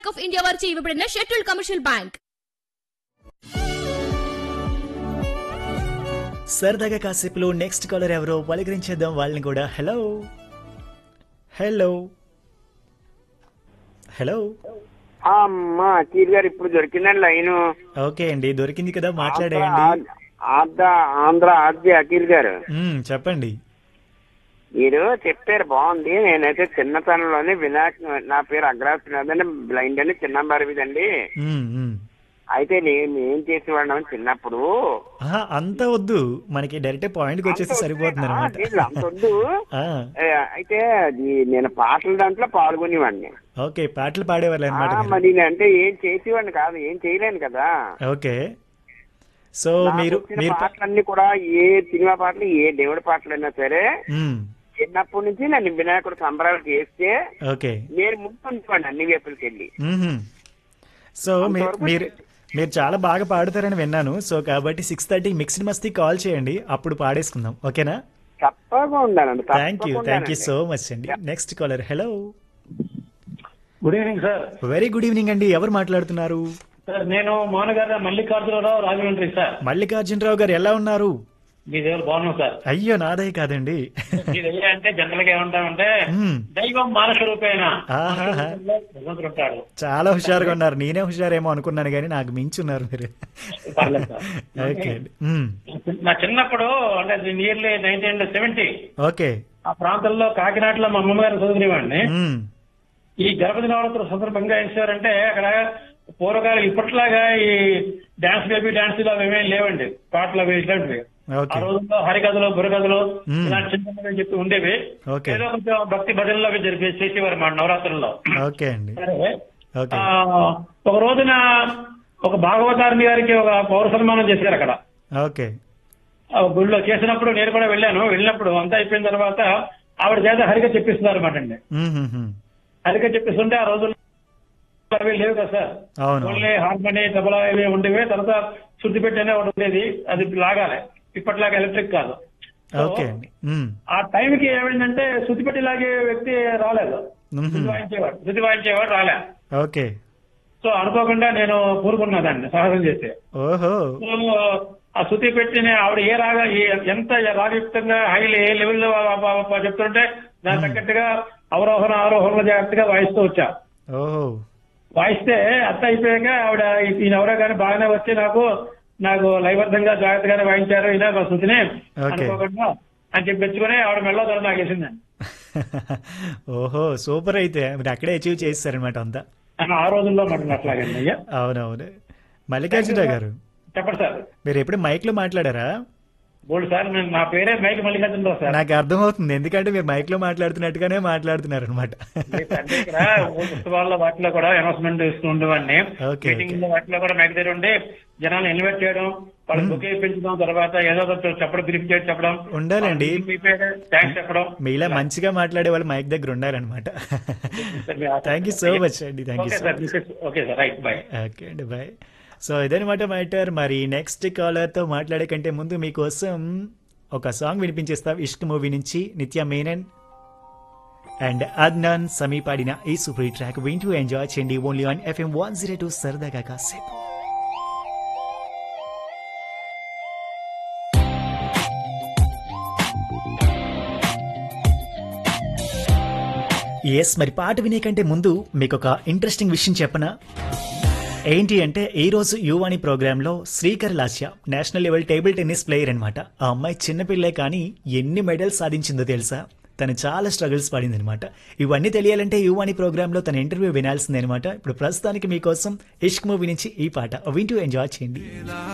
Of India వారిచే ఇవ్వబడిన scheduled commercial bank సరదాగా కాసేపులో నెక్స్ట్ కాలర్ ఎవరో పలకరించేద్దాం వాళ్ళని కూడా హలో హలో హలో అమ్మా అఖిల్ గారు ఇప్పుడు దొరికిందండి లైన్ ఓకే అండి దొరికింది కదా మాట్లాడేయండి ఆంధ్ర ఆంధ్ర ఆర్జే అఖిల్ గారు మ్మ్, చెప్పండి మీరు చెప్పారు బాగుంది నేనైతే చిన్నతనంలోనే వినాయక్ నా పేరు అగ్రాసునాథ్ బ్లైండ్ అని చిన్న బరివిదండి మ్మ్, మ్మ్. అయితే నేను ఏం చేసేవాడిని చిన్నప్పుడు ఆహా, అంత వద్దు మనకి డైరెక్ట్ పాయింట్కి వచ్చేసి సరిపోతుంది ఆ, అనమాట లేదు, అంత వద్దు ఏ, అయితే అది నేను పాటల దాంట్లో పాల్గొనేవాడిని ఓకే పాటలు పాడేవాళ్ళు ఆ, అనమాట మరి నేను అంటే ఏం చేసేవాడిని కాదు ఏం చేయలేను కదా ఓకే సో నాకు మీరు వచ్చిన మీరు పా- పాటలన్నీ కూడా ఏ సినిమా పాటలు ఏ దేవుడి పాటలు అయినా సరే మ్మ్, చిన్నప్పటి నుంచి నన్ను వినాయకుడు సంబరాలు చేస్తే ఓకే నేను ముందుంటాను అన్ని వైపులకి వెళ్ళి మ్మ్హ్మ్. సో మీరు అంతవరకు మీరు మీరు చాలా బాగా పాడుతారని విన్నాను సో కాబట్టి six thirty mixed Masti call చేయండి అప్పుడు పాడేసుకుందాం ఓకేనా తప్పగా ఉండాలండి thank you thank you so much అండి next caller hello good evening sir very good evening అండి ఎవరు మాట్లాడుతున్నారు సార్ నేను మోహనగారి మల్లికార్జునరావు రాజమండ్రి సార్ మల్లికార్జునరావు గారు ఎలా ఉన్నారు మీ దగ్గర బాగున్నాం సార్ అయ్యో నాదే కాదండి మీ దగ్గర అంటే జనరల్ గా ఏమంటామంటే మ్మ్. దైవం మానస రూపేణ ఆహాహా. భగవంతుడు ఉంటాడు చాలా హుషారుగా ఉన్నారు నేనే హుషారేమో అనుకున్నాను కానీ నాకు మించున్నారు మీరు పర్లేదు సార్ ఓకే అండి మ్మ్. నా చిన్నప్పుడు అంటే నియర్లీ నైన్టీన్ సెవెంటీ ఓకే ఆ ప్రాంతంలో కాకినాడలో మా అమ్మమ్మ గారు చదువుకునేవాడిని మ్మ్. ఈ గణపతి నవరాత్రుల సందర్భంగా ఏం చేశారంటే అక్కడ పూర్వకాలం ఇప్పట్లాగా ఈ డాన్స్ బేబీ డాన్స్ అవి ఏమేమి లేవండి పాటలు అవి ఇట్లాంటివి ఆ ఓకే రోజుల్లో హరికథలు బుర్రకథలు మ్మ్. ఇలాంటి చిన్న చిన్నవి చెప్పి ఉండేవి ఓకే ఏదో కొంచెం భక్తి భజనలు అవి జరిపి చేసేవారు మా నవరాత్రుల్లో ఓకే అండి సరే ఓకే ఆ, ఒక రోజున ఒక భాగవతారిణి గారికి ఒక పౌర సన్మానం చేశారు అక్కడ ఓకే ఆ గుళ్ళో చేసినప్పుడు నేను కూడా వెళ్ళాను వెళ్ళినప్పుడు అంతా అయిపోయిన తర్వాత ఆవిడ చేత హరిక చెప్పిస్తున్నారు అనమాట అండి మ్మ్హ్మ్. హరిక చెప్పిస్తుంటే ఆ రోజుల్లో అవి లేవు కదా సార్ అవును ఓన్లీ హార్మోని తబలా ఇవి ఉండేవి తర్వాత శుద్ధి పెట్టనే ఒకటి ఉండేది అది లాగాలి ఇప్పటిలాగా ఎలక్ట్రిక్ కాదు సో, ఓకే అండి మ్మ్. ఆ టైంకి ఏమైందంటే శుద్ధి పెట్టి లాగే వ్యక్తి రాలేదు మ్మ్. శుద్ధి వాయించేవాడు శుద్ధి వాయించేవాడు రాలే ఓకే సో అనుకోకుండా నేను కూరుకున్నదాన్ని సాహసం చేస్తే ఓహో సో ఆ శుద్ధి పెట్టిన ఆవిడ ఏ రాగా ఏ- ఎంత రాగయుక్తంగా హై ఏ లెవెల్లో చెప్తుంటే దాని తగ్గట్టుగా అవరోహణ ఆరోహణ జాగ్రత్తగా వాయిస్తూ వచ్చా ఓహో వాయిస్తే అత్త అయిపోయాక ఆవిడ ఈయన ఎవరో కానీ బాగానే వచ్చి నాకు నాకు లయబద్ధంగా జాగ్రత్తగానే వాయించారు ఈయన మా శృతిని Okay. అనుకోకుండా అని చెప్పి మెచ్చుకుని ఆవిడ మెల్లో తల నాకు వేసిందండి ఓహో సూపర్ అయితే మీరు అక్కడే అచీవ్ చేస్తారనమాట అంతా అని ఆ రోజుల్లో మాట అట్లాగండి అయ్యా అవునవును మల్లికార్జునరావు గారు చెప్పండి సార్ మీరు ఎప్పుడు మైక్ లో మాట్లాడారా మూడు సార్ నేను నా పేరే మైక్ మల్లికార్జునరావు సార్ నాకు అర్థమవుతుంది ఎందుకంటే మీరు మైక్ లో మాట్లాడుతున్నట్టుగానే మాట్లాడుతున్నారు అనమాట అంటే ఇక్కడ ఉత్సవాల్లో వాటిలో కూడా అనౌన్స్మెంట్ ఇస్తూ ఉండేవాడిని Okay, మీటింగ్ లో వాటిలో కూడా మైక్ దగ్గర ఉండి జనాలు ఇన్వైట్ చేయడం వాళ్ళకి బుకే ఇప్పించడం తర్వాత ఏదో ఒకటి చెప్పడం బ్రీఫ్ చేసి చెప్పడం ఉండాలండి. థ్యాంక్స్ చెప్పడం మీలా మంచిగా మాట్లాడే వాళ్ళు మైక్ దగ్గర ఉండాలన్నమాట థ్యాంక్ యూ సో మచ్ అండి thank you okay so sir much okay sir right bye okay అండి బాయ్ సో ఇదనమాట మ్యాటర్ మరి నెక్స్ట్ కాలర్తో మాట్లాడే కంటే ముందు మీకోసం ఒక సాంగ్ వినిపించేస్తాం ఇష్క్ మూవీ నుంచి నిత్య మేనన్ అండ్ అద్నాన్ సమీ పాడిన ఈ సూపర్ ట్రాక్ వింటూ ఎంజాయ్ చేయండి only on FM one zero two సరదాగా కాసేపు ఎస్ మరి పాట వినే కంటే ముందు మీకు ఒక ఇంట్రెస్టింగ్ విషయం చెప్పనా ఏంటి అంటే ఈ రోజు యువాణి ప్రోగ్రాంలో Srikar Lasya national level table tennis player అనమాట ఆ అమ్మాయి చిన్నపిల్లే కానీ ఎన్ని మెడల్స్ సాధించిందో తెలుసా తను చాలా స్ట్రగుల్స్ పడింది అనమాట ఇవన్నీ తెలియాలంటే యువాణి ప్రోగ్రాంలో తన ఇంటర్వ్యూ వినాల్సిందే అనమాట ఇప్పుడు ప్రస్తుతానికి మీకోసం ఇష్క్ మూవీ నుంచి ఈ పాట వింటూ ఎంజాయ్ చేయండి